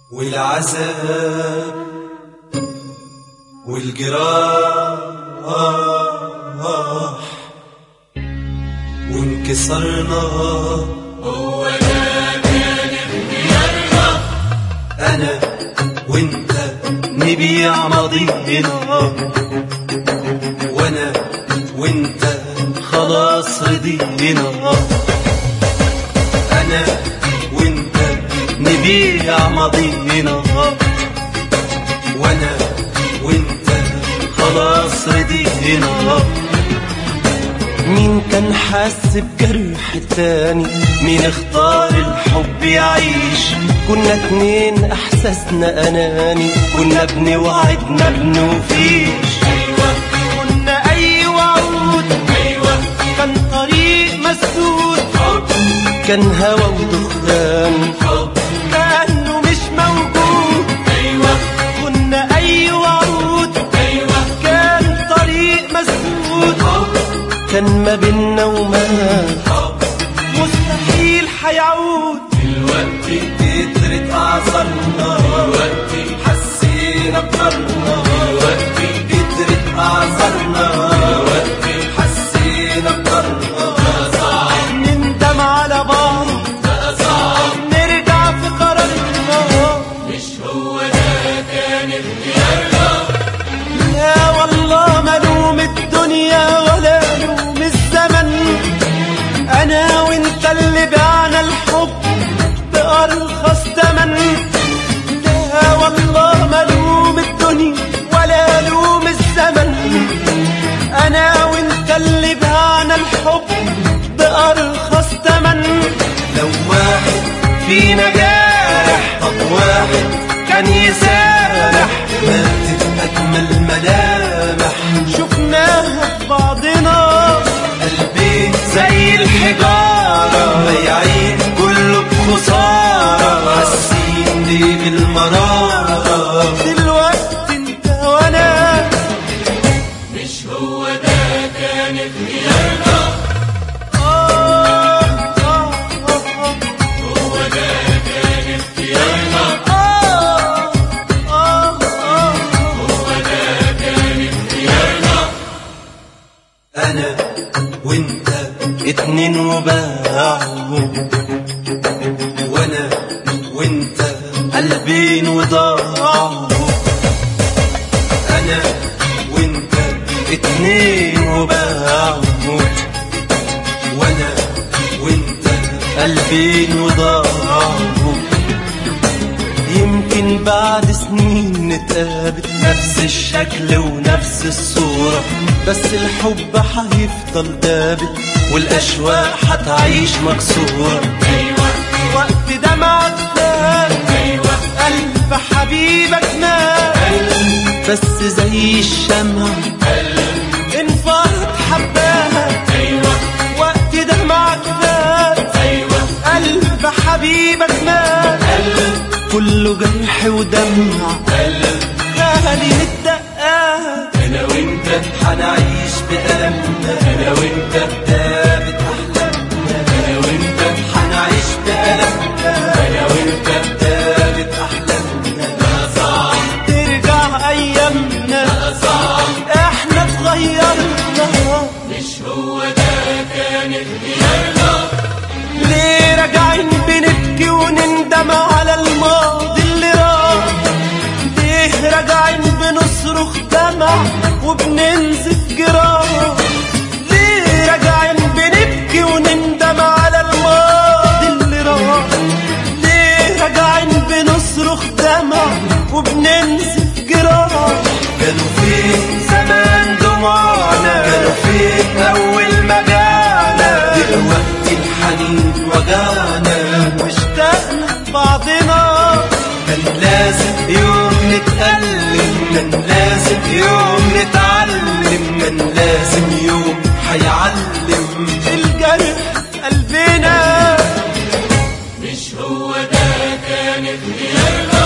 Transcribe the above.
والعذاب والجراح وانكسرنا هو ده كان اختيارنا انا وانت نبيع ماضينا وانا وانت خلاص رضينا انا وانت نبيع ماضينا وانا وانت خلاص رضينا مين كان حاسس بجرح التاني مين اختار الحب يعيش كنا اتنين احساسنا اناني كنا بنوعد ما بنوفيش ايوه كنا اي وعود ايوه كان طريق مسدود حب كان هوا ودخان حب كانه مش موجود ايوه كنا اي وعود ايوه كان طريق مسدود حب كان ما بينا وما حب مستحيل حيعود دلوقتي كترت اعصارنا دلوقتي حسينا بقرنا دلوقتي كترت اعصارنا دلوقتي حسينا بقرنا بقى صعب نندم على بعض بقى صعب نرجع في قرارنا مش هو ده كان اختيارنا لا والله ملوم الدنيا ولا لوم الزمن انا وانت اللي بعنا الحب بارخص تمن لا والله ملوم الدنيا ولا لوم الزمن انا وانت اللي بعنا الحب بارخص تمن لو واحد فينا جارح طب واحد كان يسامح ماتت اجمل ملامح شفناها في بعضنا قلبي زي الحجارة بياعين كله بخسارة حاسين ليه بالمرارة دلوقتي انت وانا مش هو ده كان اختيارنا آه آه آه هو ده كان اختيارنا آه آه آه هو ده كان اختيارنا انا وانت اتنين وباعوا وانا وانت قلبين وضاعوا انا وانت اتنين وباعوا وانا وانت قلبين وضاعوا يمكن بعد سنين نتقابل نفس الشكل ونفس الصورة بس الحب هيفضل دابت والأشواق هتعيش مكسورة ايوه وقت دمعك فات ايوه قلب حبيبك مات بس زي الشمع انفرت حباها ايوه وقت دمعك فات ايوه قلب حبيبك مات كله جرح ودمع غالي للدقات انا وانت هنعيش بألمنا انا وانت دابت أحلامنا انا وانت هنعيش بألمنا انا وانت دابت أحلامنا بقى صعب ترجع أيامنا بقى صعب احنا اتغيرنا مش هو ده كان اختيارنا ليه راجعين بنبكي ونندم على الماضي اللي راح ليه راجعين بنصرخ دمع وبننزف جراح ليه راجعين بنبكي ونندم على الماضي اللي راح ليه راجعين بنصرخ دمع وبننزف جراح كانوا فين زمان دموعنا كانوا فين اول ما جانا دلوقتي الحنين وجعنا واشتقنا بعضنا كان لازم يوم نتألم كان لازم يوم نتعلم كان لازم يوم هيعلم الجرح قلبنا مش هو ده كان اختيارنا